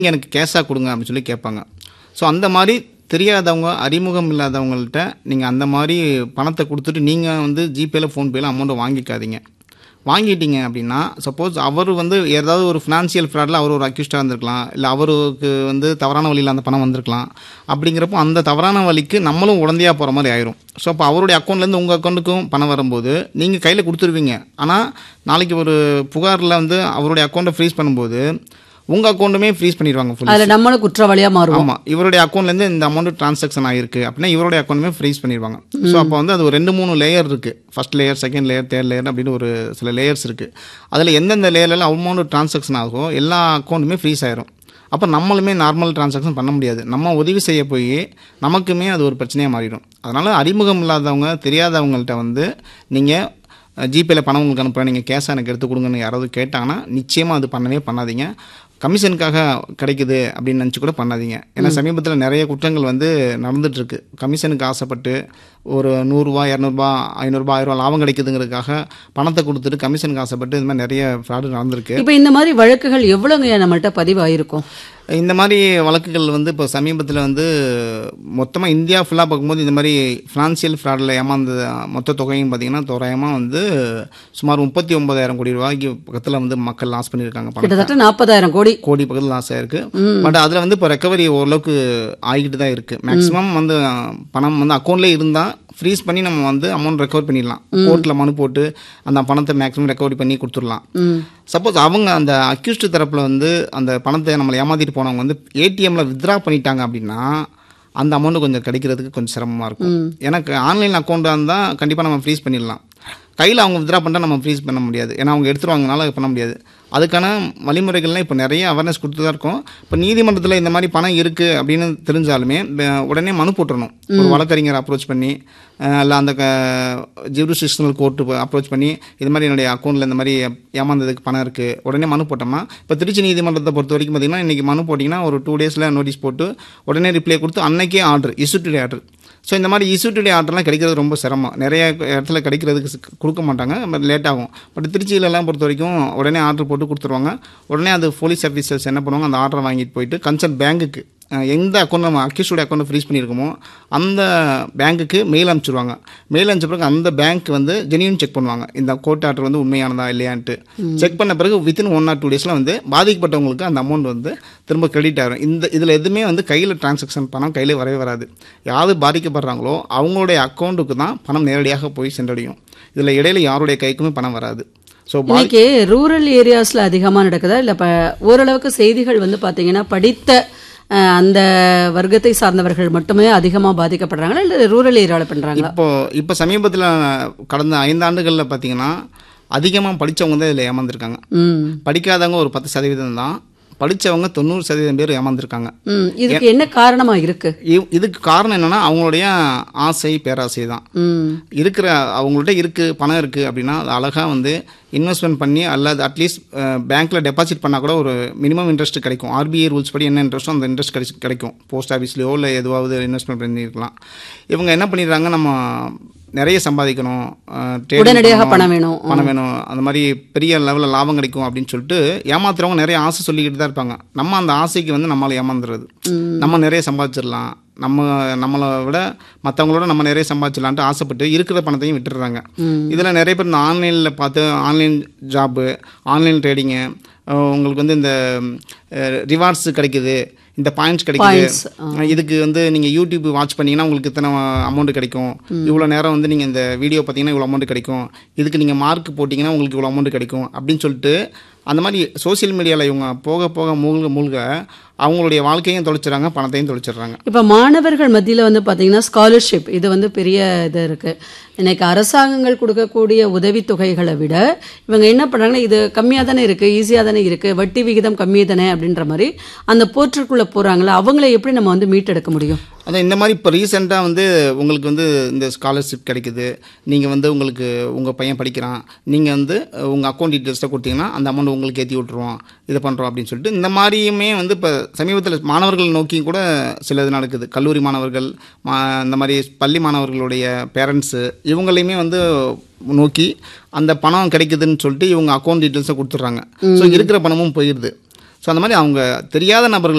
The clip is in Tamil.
நீங்கள் எனக்கு கேஷாக கொடுங்க அப்படின்னு சொல்லி கேட்பாங்க ஸோ அந்த மாதிரி தெரியாதவங்க அறிமுகம் இல்லாதவங்கள்ட்ட நீங்கள் அந்த மாதிரி பணத்தை கொடுத்துட்டு நீங்கள் வந்து ஜிபேயில் ஃபோன்பேயில் அமௌண்ட்டை வாங்கிக்காதீங்க வாங்கிட்டீங்க அப்படின்னா சப்போஸ் அவர் வந்து ஏதாவது ஒரு ஃபினான்ஷியல் ஃப்ராடில் அவர் ஒரு அக்யூஸ்டாக இருந்திருக்கலாம் இல்லை அவருக்கு வந்து தவறான வழியில் அந்த பணம் வந்திருக்கலாம் அப்படிங்கிறப்போ அந்த தவறான வழிக்கு நம்மளும் உடந்தையாக போகிற மாதிரி ஆயிரும் ஸோ அப்போ அவருடைய அக்கௌண்ட்லேருந்து உங்கள் அக்கௌண்ட்டுக்கும் பணம் வரும்போது நீங்கள் கையில் கொடுத்துருவீங்க ஆனால் நாளைக்கு ஒரு புகாரில் வந்து அவருடைய அக்கௌண்ட்டை ஃப்ரீஸ் பண்ணும்போது உங்கள் அக்கௌண்ட்டுமே ஃப்ரீஸ் பண்ணிடுவாங்க ஃபுல் அதுல நம்மளும் குற்றவாளியா மாறுவோம் ஆமாம் இவருடைய அக்கௌண்ட்லேருந்து இந்த அமௌண்ட் ட்ரான்சாக்ஷன் ஆகிருக்கு அப்படின்னா இவருடைய அக்கௌண்ட்டுமே ஃப்ரீஸ் பண்ணிடுவாங்க ஸோ அப்போ வந்து அது ஒரு ரெண்டு மூணு லேயர் இருக்குது first layer second layer third layer அப்படின்னு ஒரு சில லேயர்ஸ் இருக்குது அதில் எந்தெந்த லேயர்லாம் அமௌண்ட் ட்ரான்சாக்ஷன் ஆகும் எல்லா அக்கௌண்ட்டுமே ஃப்ரீஸ் ஆயிரும் அப்போ நம்மளுமே நார்மல் ட்ரான்சாக்ஷன் பண்ண முடியாது நம்ம உதவி செய்ய போய் நமக்குமே அது ஒரு பிரச்சனையாக மாறிடும் அதனால் அறிமுகம் இல்லாதவங்க தெரியாதவங்கள்ட்ட வந்து நீங்கள் ஜிபேயில் பணம் உங்களுக்கு அனுப்புகிறேன் நீங்கள் கேஷாக எனக்கு எடுத்து கொடுங்கன்னு யாராவது கேட்டாங்கன்னா நிச்சயமாக அது பண்ணவே பண்ணாதீங்க கமிஷனுக்காக கிடைக்குது அப்படின்னு நினச்சி கூட பண்ணாதீங்க ஏன்னா சமீபத்தில் நிறைய குற்றங்கள் வந்து நடந்துட்டுருக்கு கமிஷனுக்கு ஆசைப்பட்டு ஒரு நூறுரூவா இரநூறுபா ஐநூறுரூபா ஆயிரம் லாபம் கிடைக்குதுங்கிறதுக்காக பணத்தை கொடுத்துட்டு கமிஷனுக்கு ஆசைப்பட்டு இந்த மாதிரி நிறைய ஃப்ராடு நடந்திருக்கு இப்ப இந்த மாதிரி வழக்குகள் எவ்வளவுங்க நம்மள்ட்ட பதிவாயிருக்கும் இந்த மாதிரி வழக்குகள் வந்து இப்போ சமீபத்தில் வந்து மொத்தமாக இந்தியா ஃபுல்லாக பார்க்கும்போது இந்த மாதிரி ஃபினான்சியல் ஃப்ராடில் ஏமாந்த மொத்த தொகையும் பார்த்தீங்கன்னா தோராயமாக வந்து சுமார் முப்பத்தி ஒன்பதாயிரம் கோடி ரூபாய்க்கு பக்கத்தில் வந்து மக்கள் லாஸ் பண்ணியிருக்காங்க பணம் கிட்டத்தட்ட நாற்பதாயிரம் கோடி கோடி பக்கத்தில் லாஸ் ஆயிருக்கு பட் அதில் வந்து இப்போ ரெக்கவரி ஓரளவுக்கு ஆகிட்டு தான் இருக்குது மேக்ஸிமம் வந்து அஹ், பணம் வந்து அக்கௌண்ட்லேயே இருந்தால் ஃப்ரீஸ் பண்ணி நம்ம வந்து அமௌண்ட் ரெக்கவர் பண்ணிடலாம் கோர்ட்டில் மனு போட்டு அந்த பணத்தை மேக்ஸிமம் ரெக்கவரி பண்ணி கொடுத்துடலாம் ம். சப்போஸ் அவங்க அந்த அக்யூஸ்டு தரப்பில் வந்து அந்த பணத்தை நம்மளை ஏமாத்திட்டு போனவங்க வந்து ஏடிஎம்ல வித்ரா பண்ணிட்டாங்க அப்படின்னா அந்த அமௌண்ட் கொஞ்சம் கிடைக்கிறதுக்கு கொஞ்சம் சிரமமாக இருக்கும் எனக்கு ஆன்லைன் அக்கௌண்ட்டாக இருந்தால் கண்டிப்பாக நம்ம ஃப்ரீஸ் பண்ணிடலாம் கையில் அவங்க வித்ரா பண்ணிட்டா நம்ம ஃப்ரீஸ் பண்ண முடியாது ஏன்னா அவங்க எடுத்துருவாங்கனால பண்ண முடியாது அதுக்கான வழிமுறைகள்லாம் இப்போ நிறைய அவேர்னஸ் கொடுத்து தான் இருக்கோம் இப்போ நீதிமன்றத்தில் இந்த மாதிரி பணம் இருக்குது அப்படின்னு தெரிஞ்சாலுமே ப- உடனே மனு போட்டுறணும் ஒரு வழக்கறிஞர் அப்ரோச் பண்ணி இல்லை அந்த ஜூரிஸ்டிஷனல் கோர்ட்டு அப்ரோச் பண்ணி இது மாதிரி என்னுடைய அக்கௌண்ட்டில் இந்த மாதிரி ஏமாந்ததுக்கு பணம் இருக்குது உடனே மனு போட்டோமா இப்போ திருச்சி நீதிமன்றத்தை பொறுத்த வரைக்கும் பார்த்தீங்கன்னா இன்றைக்கி மனு போட்டிங்கன்னா ஒரு டூ டேஸில் நோட்டீஸ் போட்டு உடனே ரிப்ளை கொடுத்து அன்னைக்கே ஆர்டர் இசுட்டுடே ஆர்டர் ஸோ இந்த மாதிரி இசுட்டுடே ஆர்டர்லாம் கிடைக்கிறது ரொம்ப சிரமம் நிறைய இடத்துல கிடைக்கிறதுக்கு சி- கொடுக்க மாட்டாங்க பட் லேட் ஆகும் பட் திருச்சியிலலாம் பொறுத்த வரைக்கும் உடனே ஆர்டர் போட்டு கொடுத்துருவாங்க உடனே அது போலீஸ் ஆஃபீஸர்ஸ் என்ன பண்ணுவாங்க அந்த ஆர்டரை வாங்கிட்டு போயிட்டு கன்சர்ன் பேங்க்குக்கு அஹ் எந்த அக்கௌண்ட் நம்ம அக்யூஸ்டோட அக்கௌண்ட் ஃப்ரீஸ் பண்ணியிருக்கோமோ அந்த பேங்க்குக்கு மெயில் அனுப்பிச்சிருவாங்க மெயில் அனுப்பிச்ச பிறகு அந்த பேங்க் வந்து ஜெனியூன் செக் பண்ணுவாங்க இந்த கோர்ட் ஆர்டர் வந்து உண்மையானதா இல்லையான்ட்டு செக் பண்ண பிறகு வித்தின் ஒன் ஆர் டூ டேஸில் வந்து பாதிக்கப்பட்டவங்களுக்கு அந்த அமௌண்ட் வந்து திரும்ப கிரெடிட் ஆகும் இந்த இதில் எதுவுமே வந்து கையில் டிரான்சாக்ஷன் பணம் கையில் வரவே வராது யாரு பாதிக்கப்படுறாங்களோ அவங்களுடைய அக்கௌண்ட்டுக்கு தான் பணம் நேரடியாக போய் சென்றடையும் இதில் இடையில யாருடைய கைக்குமே பணம் வராது ஸோ இன்னைக்கு ரூரல் ஏரியாஸ்ல அதிகமா நடக்குதா இல்ல இப்ப ஓரளவுக்கு செய்திகள் வந்து பாத்தீங்கன்னா படித்த அஹ், அந்த வர்க்கத்தை சார்ந்தவர்கள் மட்டுமே அதிகமா பாதிக்கப்படுறாங்களா இல்ல ரூரல் ஏரியாவில் பண்றாங்களா இப்போ இப்போ சமீபத்தில் கடந்த ஐந்தாண்டுகளில் பார்த்தீங்கன்னா அதிகமாக படித்தவங்க தான் இதில் ஏமாந்துருக்காங்க ம் படிக்காதவங்க ஒரு பத்து சதவீதம் தான் படித்தவங்க தொண்ணூறு சதவீதம் பேர் ஏமாந்துருக்காங்க ம் இதுக்கு என்ன காரணமா இருக்கு இ- இதுக்கு காரணம் என்னன்னா அவங்களுடைய ஆசை பேராசை தான் ம் இருக்கிற அவங்கள்ட்ட இருக்கு பணம் இருக்கு அப்படின்னா அது அழகா வந்து இன்வெஸ்ட்மெண்ட் பண்ணி அல்லது அட்லீஸ்ட் பேங்க்ல டெபாசிட் பண்ணால் கூட ஒரு மினிமம் இன்ட்ரெஸ்ட் கிடைக்கும் ஆர்பிஐ ரூல்ஸ் படி என்ன இன்ட்ரெஸ்ட்டோ அந்த இன்ட்ரெஸ்ட் கிடைச்சி கிடைக்கும் போஸ்ட் ஆஃபீஸ்லையோ இல்லை எதுவாவது இன்வெஸ்ட்மெண்ட் பண்ணியிருக்கலாம் இவங்க என்ன பண்ணிடுறாங்க நம்ம நிறைய சம்பாதிக்கணும் அஹ், trading உடனடியாக பண்ணணும், பணம் வேணும் பணம் வேணும் அந்த மாதிரி பெரிய லெவலில் லாபம் கிடைக்கும் அப்படின்னு சொல்லிட்டு ஏமாத்துறவங்க நிறைய ஆசை சொல்லிக்கிட்டு தான் இருப்பாங்க நம்ம அந்த ஆசைக்கு வந்து நம்மளால ஏமாந்துறது நம்ம நிறைய சம்பாதிச்சிடலாம் நம்ம நம்மளை விட மற்றவங்களோட நம்ம நிறைய சம்பாதிச்சிடலான்ட்டு ஆசைப்பட்டு இருக்கிற பணத்தையும் விட்டுடுறாங்க இதில் நிறைய பேர் இந்த ஆன்லைனில் பார்த்து ஆன்லைன் ஜாப்பு ஆன்லைன் ட்ரேடிங்கு உங்களுக்கு வந்து இந்த ரிவார்ட்ஸ் கிடைக்குது இந்த பாயிண்ட்ஸ் கிடைக்குது Points, இதுக்கு வந்து நீங்கள் யூடியூப் வாட்ச் பண்ணீங்கன்னா உங்களுக்கு இத்தனை அமௌண்ட் கிடைக்கும் இவ்வளோ நேரம் வந்து நீங்கள் இந்த வீடியோ பார்த்தீங்கன்னா இவ்வளோ அமௌண்ட் கிடைக்கும் இதுக்கு நீங்கள் மார்க் போட்டிங்கன்னா உங்களுக்கு இவ்வளோ அமௌண்ட் கிடைக்கும் அப்படின்னு சொல்லிட்டு அந்த மாதிரி சோஷியல் மீடியாவில் இவங்க போக போக மூழ்க மூழ்க அவங்களுடைய வாழ்க்கையும் தொலைச்சிடுறாங்க பணத்தையும் தொலைச்சிடுறாங்க இப்ப மாணவர்கள் மத்தியில வந்து பாத்தீங்கன்னா ஸ்காலர்ஷிப் இது வந்து பெரிய இது இருக்கு இன்னைக்கு அரசாங்கங்கள் கொடுக்கக்கூடிய உதவித்தொகைகளை விட இவங்க என்ன பண்றாங்கன்னா இது கம்மியா தானே இருக்கு ஈஸியா தானே இருக்கு வட்டி விகிதம் கம்மி தானே அப்படின்ற மாதிரி அந்த போற்றுக்குள்ள போறாங்களா அவங்கள எப்படி நம்ம வந்து மீட்டெடுக்க முடியும் அதான் இந்த மாதிரி இப்போ ரீசெண்டாக வந்து உங்களுக்கு வந்து இந்த ஸ்காலர்ஷிப் கிடைக்குது நீங்கள் வந்து உங்களுக்கு உங்கள் பையன் படிக்கிறான் நீங்கள் வந்து உங்கள் அக்கௌண்ட் டீட்டெயில்ஸை கொடுத்தீங்கன்னா அந்த அமௌண்ட் உங்களுக்கு ஏற்றி விட்ருவோம் இதை பண்ணுறோம் அப்படின்னு சொல்லிட்டு இந்த மாதிரியுமே வந்து இப்போ சமீபத்தில் மாணவர்கள் நோக்கி கூட சில இது நடக்குது கல்லூரி மாணவர்கள் மா இந்த மாதிரி பள்ளி மாணவர்களுடைய பேரண்ட்ஸு இவங்களையுமே வந்து நோக்கி அந்த பணம் கிடைக்குதுன்னு சொல்லிட்டு இவங்க அக்கௌண்ட் டீட்டெயில்ஸை கொடுத்துட்றாங்க ஸோ இருக்கிற பணமும் போயிடுது ஸோ அந்த மாதிரி அவங்க தெரியாத நபர்கள்